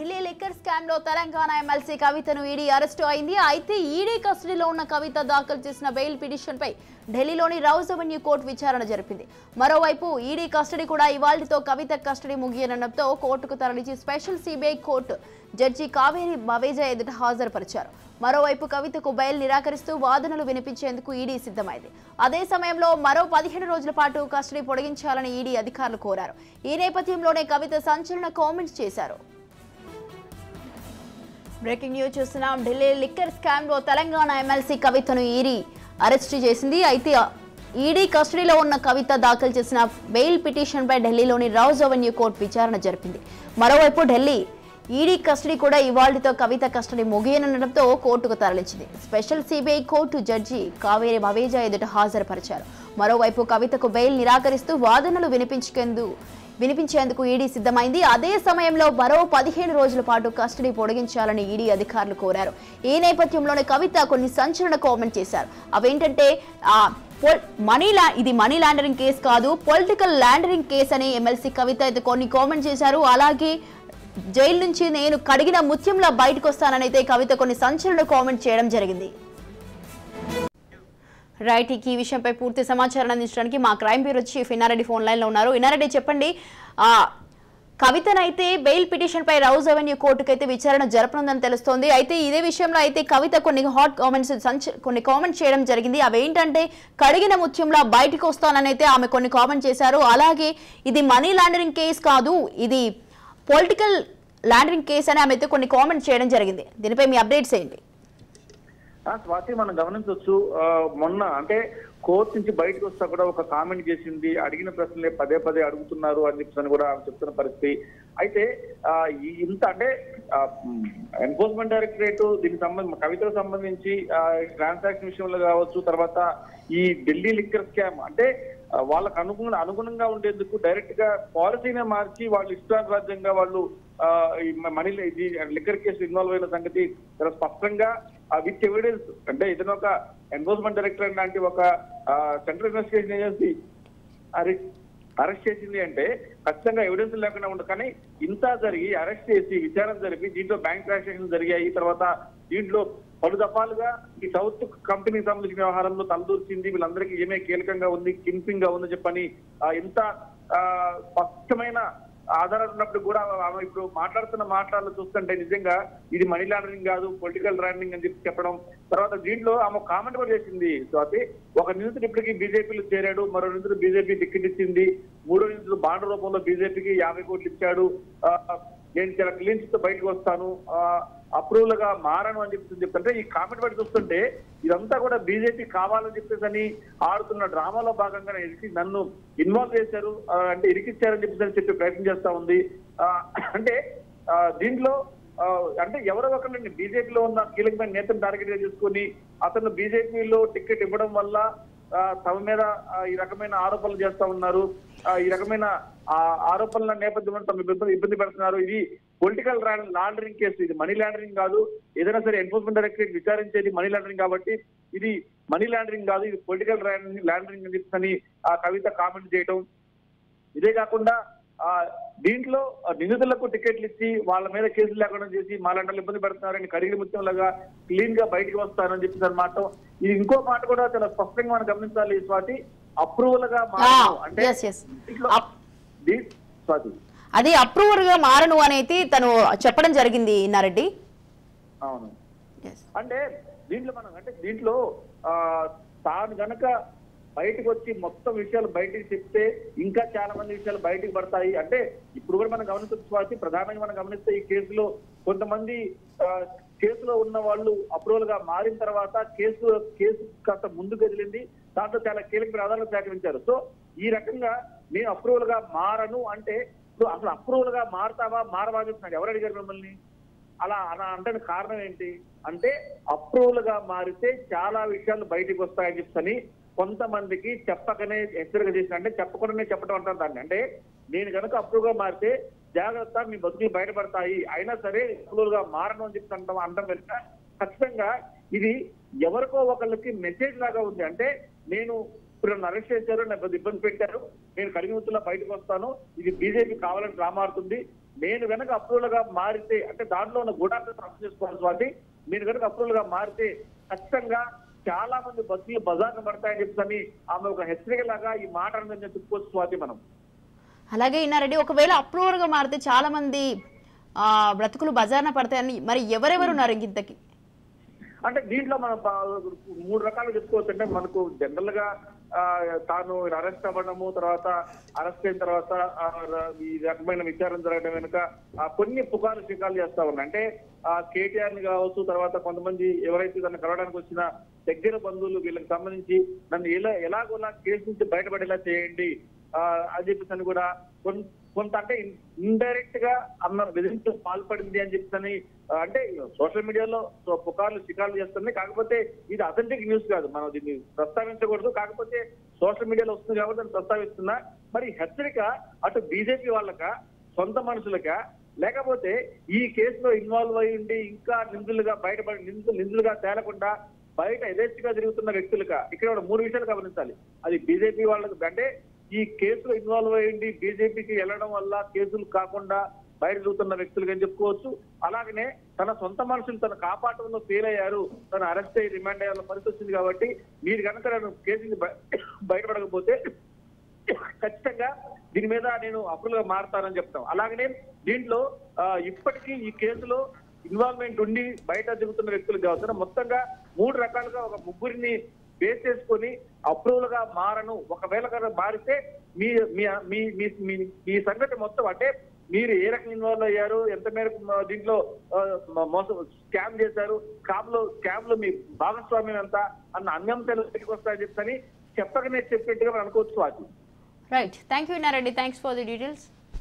Delhi liquor scam లో Telangana MLC కవితను ED arrest అయింది అయితే ఈడీ కస్టడీలో ఉన్న కవిత దాఖలు చేసిన బెయిల్ పిటిషన్ పై ఢిల్లీలోని రౌజ్ అవెన్యూ కోర్టు విచారణ జరిపింది మరోవైపు ఈడీ కస్టడీ కూడా ఇవాళ్టితో కవిత కస్టడీ ముగియనుండటంతో కోర్టుకు తరలించి special CBI court judge Kaveri Baveja ఎదుట హాజరుపరిచారు మరోవైపు కవితకు బెయిల్ నిరాకరిస్తూ వాదనలు వినిపించేందుకు ఈడీ సిద్ధమైంది అదే సమయంలో మరో పదిహేను రోజుల పాటు కస్టడీ పొడిగించాలని ఈడీ అధికారులు కోరారు ఈ నేపథ్యంలోనే కవిత సంచలన కామెంట్స్ చేశారు బ్రేకింగ్ న్యూస్ చూస్తున్నాం ఢిల్లీ లిక్కర్ స్కామ్ లో తెలంగాణ ఎమ్మెల్సీ కవితను ఈడీ అరెస్ట్ చేసింది అయితే ఈడీ కస్టడీలో ఉన్న కవిత దాఖలు చేసిన బెయిల్ పిటిషన్ పై ఢిల్లీలోని రౌజ్ అవెన్యూ కోర్టు విచారణ జరిపింది మరోవైపు ఢిల్లీ ఈడీ కస్టడీ కూడా ఇవాళ్టితో కవిత కస్టడీ ముగియనుండటంతో కోర్టుకు తరలించింది special CBI court judge Kaveri Baveja ఎదుట హాజరుపరిచారు మరోవైపు కవితకు బెయిల్ నిరాకరిస్తూ వాదనలు వినిపించేందుకు వినిపించేందుకు ఈడీ సిద్ధమైంది అదే సమయంలో మరో పదిహేను రోజుల పాటు కస్టడీ పొడిగించాలని ఈడీ అధికారులు కోరారు ఈ నేపథ్యంలోనే కవిత కొన్ని సంచలన కామెంట్ చేశారు అవేంటంటే ఆ పొల్- మనీ లా ఇది మనీ లాండరింగ్ కేసు కాదు పొలిటికల్ లాండరింగ్ కేసు అని ఎమ్మెల్సీ కవిత అయితే కొన్ని కామెంట్ చేశారు అలాగే జైలు నుంచి నేను కడిగిన ముత్యంలా బయటకు వస్తానని అయితే కవిత కొన్ని సంచలన కామెంట్ చేయడం జరిగింది రైట్ ఈ విషయంపై పూర్తి సమాచారం అందించడానికి మా crime bureau chief Innareddy phone line లో ఉన్నారు ఇన్నారెడ్డి చెప్పండి ఆ కవితనైతే బెయిల్ పిటిషన్ పై రౌజ్ అవెన్యూ కోర్టుకు అయితే విచారణ జరపనుందని తెలుస్తోంది అయితే ఇదే విషయంలో అయితే కవిత కొన్ని హాట్ కామెంట్స్ సంచ కొన్ని కామెంట్స్ చేయడం జరిగింది అవి ఏంటంటే కడిగిన ముత్యంలో బయటకు వస్తానని అయితే ఆమె కొన్ని కామెంట్ చేశారు అలాగే ఇది మనీ లాండరింగ్ కేసు కాదు ఇది పొలిటికల్ లాండరింగ్ కేసు అని ఆమె అయితే కొన్ని కామెంట్స్ చేయడం జరిగింది దీనిపై మీ అప్డేట్స్ ఏంటి ఆ, స్వాతి మనం గమనించవచ్చు ఆ, మొన్న అంటే కోర్టు నుంచి బయటకు వస్తా కూడా ఒక కామెంట్ చేసింది అడిగిన ప్రశ్నలే పదే పదే అడుగుతున్నారు అని చెప్పి కూడా ఆమె చెప్తున్న పరిస్థితి అయితే ఆ, ఈ ఇంత అంటే ఎన్ఫోర్స్మెంట్ డైరెక్టరేట్ దీనికి సంబంధించి కవితకు సంబంధించి ట్రాన్సాక్షన్ విషయంలో కావచ్చు తర్వాత ఈ ఢిల్లీ లిక్కర్ స్కామ్ అంటే ఆ, వాళ్ళకు అనుగుణ అనుగుణంగా ఉండేందుకు డైరెక్ట్ గా పాలసీనే మార్చి వాళ్ళు ఇష్టారాజ్యంగా వాళ్ళు ఆ, ఈ మనీ ఇది లిక్కర్ కేసు ఇన్వాల్వ్ అయిన సంగతి చాలా స్పష్టంగా విత్ ఎవిడెన్స్ అంటే ఇతను ఒక ఎన్ఫోర్స్మెంట్ డైరెక్టర్ లాంటి ఒక central investigation agency arrest arrest చేసింది అంటే ఖచ్చితంగా ఎవిడెన్స్ లేకుండా ఉండదు కానీ ఇంత జరిగి అరెస్ట్ చేసి విచారణ జరిపి దీంట్లో బ్యాంక్ ట్రాన్సాక్షన్ జరిగాయి తర్వాత దీంట్లో పలు దఫాలుగా ఈ సౌత్ కంపెనీకి సంబంధించిన వ్యవహారంలో తలదూర్చింది వీళ్ళందరికీ ఏమే కీలకంగా ఉంది కింపింగ్ గా ఉందని చెప్పని ఆ, ఇంత ఆ, స్పష్టమైన ఆధారాలు ఉన్నప్పుడు కూడా ఆమె ఇప్పుడు మాట్లాడుతున్న మాటలు చూస్తుంటే నిజంగా ఇది మనీ లాండరింగ్ కాదు పొలిటికల్ లాండరింగ్ అని చెప్పి చెప్పడం తర్వాత దీంట్లో ఆమె కామెంట్ కూడా చేసింది స్వాతి ఒక నిందితుడు ఇప్పటికీ బీజేపీలో చేరాడు మరో నిందితుడు బీజేపీ టికెట్ ఇచ్చింది మూడో నిందితుడు బాండ్ రూపంలో బీజేపీకి యాభై కోట్లు ఇచ్చాడు ఆ, నేను చాలా క్లీన్ తో బయటకు వస్తాను అప్రూవల్ గా మారను అని చెప్పి చెప్తుంటే ఈ కామెంట్ బట్టి చూస్తుంటే ఇదంతా కూడా బీజేపీ కావాలని చెప్పేసి అని ఆడుతున్న డ్రామాలో భాగంగా ఇరికి నన్ను ఇన్వాల్వ్ చేశారు ఆ, అంటే ఇరికిచ్చారని చెప్పేసి అని చెప్పి ప్రయత్నం చేస్తా ఉంది ఆ, అంటే ఆ, దీంట్లో ఆ, అంటే ఎవరో ఒకరిని బీజేపీలో ఉన్న కీలకమైన నేతను టార్గెట్ గా చేసుకుని అతను బీజేపీలో టికెట్ ఇవ్వడం వల్ల ఆ, తమ మీద ఆ, ఈ రకమైన ఆరోపణలు చేస్తా ఉన్నారు ఆ, ఈ రకమైన ఆ, ఆరోపణల నేపథ్యంలో తమ ఇబ్బంది ఇబ్బంది పెడుతున్నారు ఇది పొలిటికల్ లాండరింగ్ కేసు ఇది మనీ లాండరింగ్ కాదు ఏదైనా సరే ఎన్ఫోర్స్మెంట్ డైరెక్టరేట్ విచారించేది మనీ లాండరింగ్ కాబట్టి ఇది మనీ లాండరింగ్ కాదు ఇది పొలిటికల్ లాండరింగ్ అని చెప్పని ఆ కవిత కామెంట్ చేయడం ఇదే కాకుండా ఆ దీంట్లో ఆ నిందితులకు టికెట్లు ఇచ్చి వాళ్ళ మీద కేసులు లేకుండా చేసి మాలాంటి ఇబ్బంది పెడుతున్నారని కడిగిన ముత్యంలాగా క్లీన్ గా బయటకు వస్తారని చెప్పేసి అన్నమాట ఇది ఇంకో మాట కూడా చాలా స్పష్టంగా మనం గమనించాలి స్వాతి అప్రూవల్ గా మారడం అంటే yes, yes. దీంట్లో అప్- దీ- స్వాతి అది అప్రూవర్ గా మారను అనేది తను చెప్పడం జరిగింది ఇన్నారెడ్డి అవును Yes. అంటే దీంట్లో మనం అంటే దీంట్లో ఆ తాను గనక బయటకు వచ్చి మొత్తం విషయాలు బయటికి చెప్తే ఇంకా చాలా మంది విషయాలు బయటికి పడతాయి అంటే ఇప్పుడు కూడా మనం గమనించవచ్చు స్వాతి ప్రధానంగా మనం గమనిస్తే ఈ కేసులో కొంతమంది ఆ, కేసులో ఉన్న వాళ్ళు అప్రూవల్ గా మారిన తర్వాత కేసు కేసు కాస్త ముందుకు కదిలింది దాంట్లో చాలా కీలకమైన ఆధారాలు సేకరించారు సో ఈ రకంగా నేను అప్రూవల్ గా మారను అంటే ఇప్పుడు అసలు అప్రూవల్ గా మారతావా మారవా అని చెప్తున్నాడు ఎవరు అడిగారు మిమ్మల్ని అలా అలా అంటే కారణం ఏంటి అంటే అప్రూవల్ గా మారితే చాలా విషయాలు బయటికి వస్తాయని చెప్పని కొంతమందికి చెప్పకనే హెచ్చరిక చేసిన అంటే చెప్పకుండానే చెప్పడం అంటారు దాన్ని అంటే నేను కనుక అప్రూవ్ గా మారితే జాగ్రత్త మీ బతుకులు బయటపడతాయి అయినా సరే అప్రూవల్ గా మారను అని చెప్పి అంటాం అంటాం వెనుక ఖచ్చితంగా ఇది ఎవరికో ఒకళ్ళకి మెసేజ్ లాగా ఉంది అంటే నేను ఇప్పుడు నన్ను అరెస్ట్ చేశారు నాకు కొద్ది ఇబ్బంది పెట్టారు నేను కడిగిముత్తులో బయటకు వస్తాను ఇది బీజేపీ కావాలని డ్రామా ఆడుతుంది నేను కనుక అప్రూవల్ గా మారితే అంటే దాంట్లో ఉన్న గూఢార్థం అర్థం చేసుకోవాలి స్వాతి నేను కనుక అప్రూవల్ గా మారితే ఖచ్చితంగా చాలా మంది బస్సులు బజార్ను పడతాయని చెప్పని ఆమె ఒక హెచ్చరిక లాగా ఈ మాట అన్నదని చెప్పుకోవచ్చు స్వాతి మనం అలాగే ఇన్నారెడ్డి ఒకవేళ అప్రూవర్ గా మారితే చాలా మంది ఆ, బ్రతుకులు బజార్న పడతాయని మరి ఎవరెవరు ఉన్నారు ఇంక ఇంతకి అంటే దీంట్లో మనం ప- మూడు రకాలు చెప్పుకోవచ్చు అంటే మనకు జనరల్ గా ఆ, తాను అరెస్ట్ అవ్వడము తర్వాత అరెస్ట్ అయిన తర్వాత ఆ, ర- ఈ రకమైన విచారణ జరగడం వెనుక ఆ, కొన్ని పుకార్లు శికాలు చేస్తా ఉన్నాయి అంటే ఆ కేటీఆర్ ని కావచ్చు తర్వాత కొంతమంది ఎవరైతే తను కలవడానికి వచ్చిన దగ్గర బంధువులు వీళ్ళకి సంబంధించి నన్ను ఎలా ఎలాగోలా కేసు నుంచి బయటపడేలా చేయండి ఆ, అని చెప్పేసి అని కూడా కొన్- కొంత అంటే ఇండైరెక్ట్ గా అన్న బెదిరింపు పాల్పడింది అని చెప్పని ఆ, అంటే సోషల్ మీడియాలో సో పుకార్లు షికార్లు చేస్తుంది కాకపోతే ఇది అథెంటిక్ న్యూస్ కాదు మనం దీన్ని ప్రస్తావించకూడదు కాకపోతే సోషల్ మీడియాలో వస్తుంది కాబట్టి దాన్ని ప్రస్తావిస్తున్నా మరి హెచ్చరిక అటు బీజేపీ వాళ్ళక సొంత మనుషులక లేకపోతే ఈ కేసులో ఇన్వాల్వ్ అయి ఉండి ఇంకా నిందులుగా బయటపడి నిందు నిందులుగా తేలకుండా బయట యథేచ్ఛగా తిరుగుతున్న వ్యక్తులుగా ఇక్కడ కూడా మూడు విషయాలు గమనించాలి అది బీజేపీ వాళ్ళకి అంటే ఈ కేసులో ఇన్వాల్వ్ అయ్యింది బీజేపీకి వెళ్ళడం వల్ల కేసులు కాకుండా బయట తిరుగుతున్న వ్యక్తులుగా అని చెప్పుకోవచ్చు అలాగనే తన సొంత మనుషులు తన కాపాటంలో ఫెయిల్ అయ్యారు తను అరెస్ట్ అయ్యి రిమాండ్ అయ్యాల పరిస్థితి వచ్చింది కాబట్టి మీరు కనుక నేను కేసు నుంచి బయ- బయటపడకపోతే ఖచ్చితంగా దీని మీద నేను అప్పులుగా మారుతానని చెప్తాం అలాగనే దీంట్లో ఆ, ఇప్పటికీ ఈ కేసులో ఇన్వాల్వ్మెంట్ ఉండి బయట దిగుతున్న వ్యక్తులు కావచ్చు మొత్తంగా మూడు రకాలుగా ఒక ముగ్గురిని బేస్ చేసుకొని అప్రూవల్ గా మారను ఒకవేళ కనుక మారితే మీ మీ మీ మీ- మీ మీ సంగతి మొత్తం అంటే మీరు ఏ రకంగా ఇన్వాల్వ్ అయ్యారు ఎంత మేరకు మ- దీంట్లో ఆ, మ- మోసం స్కామ్ చేశారు స్కామ్ లో స్కామ్ లో మీ భాగస్వామ్యం ఎంత అన్న అన్ని అంశాలు బయటకు వస్తాయని చెప్పని చెప్పకనే చెప్పినట్టుగా మనం అనుకోవచ్చు అది right thank you Innareddy thanks for the details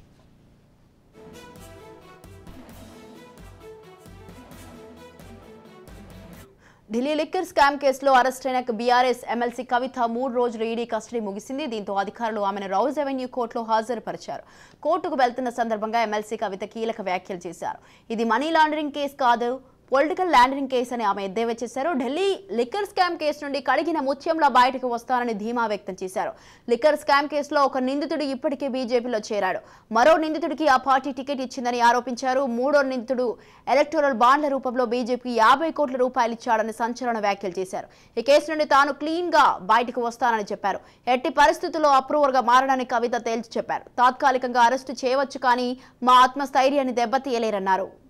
Delhi liquor scam కేసులో అరెస్ట్ అయిన బీఆర్ఎస్ ఎమ్మెల్సీ కవిత మూడు రోజులు ఈడీ కస్టడీ ముగిసింది దీంతో అధికారులు ఆమెను రౌజ్ అవెన్యూ కోర్టులో హాజరుపరిచారు కోర్టుకు వెళ్తున్న సందర్భంగా ఎమ్మెల్సీ కవిత కీలక వ్యాఖ్యలు చేశారు ఇది మనీ లాండరింగ్ కేసు కాదు పొలిటికల్ ల్యాండరింగ్ కేసు అని ఆమె ఎద్దేవా చేశారు ఢిల్లీ లిక్కర్ స్కామ్ కేసు నుండి కడిగిన ముత్యంలా బయటకు వస్తానని ధీమా వ్యక్తం చేశారు లిక్కర్ స్కామ్ కేసులో ఒక నిందితుడు ఇప్పటికే బీజేపీలో చేరాడు మరో నిందితుడికి ఆ పార్టీ టికెట్ ఇచ్చిందని ఆరోపించారు మూడో నిందితుడు ఎలక్టోరల్ బాండ్ల రూపంలో బీజేపీకి యాభై కోట్ల రూపాయలు ఇచ్చాడని సంచలన వ్యాఖ్యలు చేశారు ఈ కేసు నుండి తాను క్లీన్ గా బయటకు వస్తానని చెప్పారు ఎట్టి పరిస్థితుల్లో అప్రూవర్ గా మారడానికి కవిత తేల్చి చెప్పారు తాత్కాలికంగా అరెస్టు చేయవచ్చు కానీ మా ఆత్మస్థైర్యాన్ని దెబ్బతీయలేరన్నారు